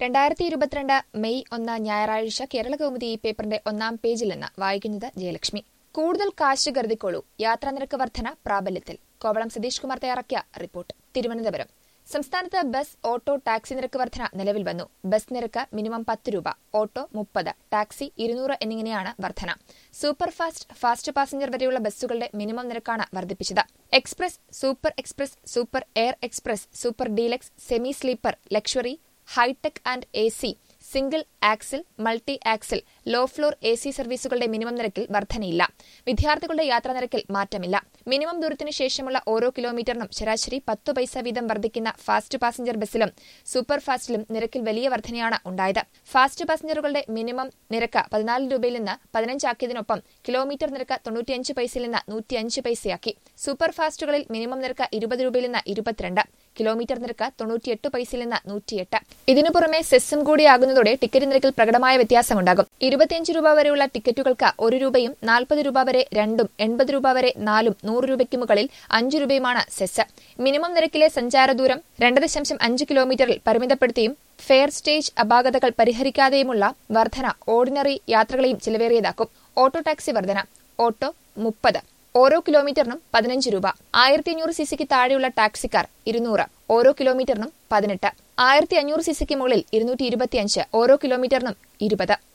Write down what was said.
രണ്ടായിരത്തി ഇരുപത്തിരണ്ട് മെയ് ഒന്ന് ഞായറാഴ്ച കേരള കൗമുദി ഈ പേപ്പറിന്റെ ഒന്നാം പേജിൽ നിന്ന് വായിക്കുന്നത് ജയലക്ഷ്മി കൂടുതൽ കാശ് കരുതിക്കോളൂ യാത്രാനിരക്ക് വർധന പ്രാബല്യത്തിൽ കോവളം സതീഷ് കുമാർ തയ്യാറാക്കിയ റിപ്പോർട്ട് തിരുവനന്തപുരം സംസ്ഥാനത്ത് ബസ് ഓട്ടോ ടാക്സി നിരക്ക് വർധന നിലവിൽ വന്നു ബസ് നിരക്ക് മിനിമം പത്ത് രൂപ ഓട്ടോ മുപ്പത് ടാക്സി ഇരുന്നൂറ് എന്നിങ്ങനെയാണ് വർധന സൂപ്പർ ഫാസ്റ്റ് ഫാസ്റ്റ് പാസഞ്ചർ വരെയുള്ള ബസ്സുകളുടെ മിനിമം നിരക്കാണ് വർദ്ധിപ്പിച്ചത് express super express super air express super deluxe semi sleeper luxury hitech and A C single axle multi axle low floor A C സർവീസുകളുടെ മിനിമം നിരക്കിൽ വർധനയില്ല വിദ്യാർത്ഥികളുടെ യാത്രാ നിരക്കിൽ മാറ്റമില്ല മിനിമം ദൂരത്തിനു ശേഷമുള്ള ഓരോ കിലോമീറ്ററിനും ശരാശരി പത്തു പൈസ വീതം വർദ്ധിക്കുന്ന ഫാസ്റ്റ് പാസഞ്ചർ ബസ്സിലും സൂപ്പർ ഫാസ്റ്റിലും നിരക്കിൽ വലിയ വർധനയാണ് ഉണ്ടായത് ഫാസ്റ്റ് പാസഞ്ചറുകളുടെ മിനിമം നിരക്ക് പതിനാല് രൂപയിൽ നിന്ന് പതിനഞ്ചാക്കിയതിനൊപ്പം കിലോമീറ്റർ നിരക്ക് തൊണ്ണൂറ്റിയഞ്ച് പൈസയിൽ നിന്ന് നൂറ്റിയഞ്ച് പൈസയാക്കി സൂപ്പർ ഫാസ്റ്റുകളിൽ മിനിമം നിരക്ക് ഇരുപത് രൂപയിൽ നിന്ന് ഇരുപത്തിരണ്ട് കിലോമീറ്റർ നിരക്ക് തൊണ്ണൂറ്റിയെട്ട് പൈസയിൽ നിന്ന് നൂറ്റിയെട്ട് ഇതിനു പുറമെ സെസ്സും കൂടിയാകുന്നതോടെ ടിക്കറ്റ് നിരക്കിൽ പ്രകടമായ വ്യത്യാസമുണ്ടാകും ഇരുപത്തിയഞ്ച് രൂപ വരെയുള്ള ടിക്കറ്റുകൾക്ക് ഒരു രൂപയും നാൽപ്പത് രൂപ വരെ രണ്ടും എൺപത് രൂപ വരെ നാലും നൂറ് രൂപയ്ക്ക് മുകളിൽ അഞ്ച് രൂപയുമാണ് സെസ് മിനിമം നിരക്കിലെ സഞ്ചാര ദൂരം രണ്ട് ദശാംശം അഞ്ച് കിലോമീറ്ററിൽ പരിമിതപ്പെടുത്തിയും ഫെയർ സ്റ്റേജ് അപാകതകൾ പരിഹരിക്കാതെയുമുള്ള വർധന ഓർഡിനറി യാത്രകളെയും ചിലവേറിയതാക്കും ഓട്ടോ ടാക്സി വർധന ഓട്ടോ മുപ്പത് ഓരോ കിലോമീറ്ററിനും പതിനഞ്ച് രൂപ ആയിരത്തി അഞ്ഞൂറ് സിസിക്ക് താഴെയുള്ള ടാക്സിക്കാർ ഇരുന്നൂറ് ഓരോ കിലോമീറ്ററിനും പതിനെട്ട് ആയിരത്തി അഞ്ഞൂറ് സിസിക്ക് മുകളിൽ ഇരുന്നൂറ്റി ഇരുപത്തിയഞ്ച് ഓരോ കിലോമീറ്ററിനും ഇരുപത്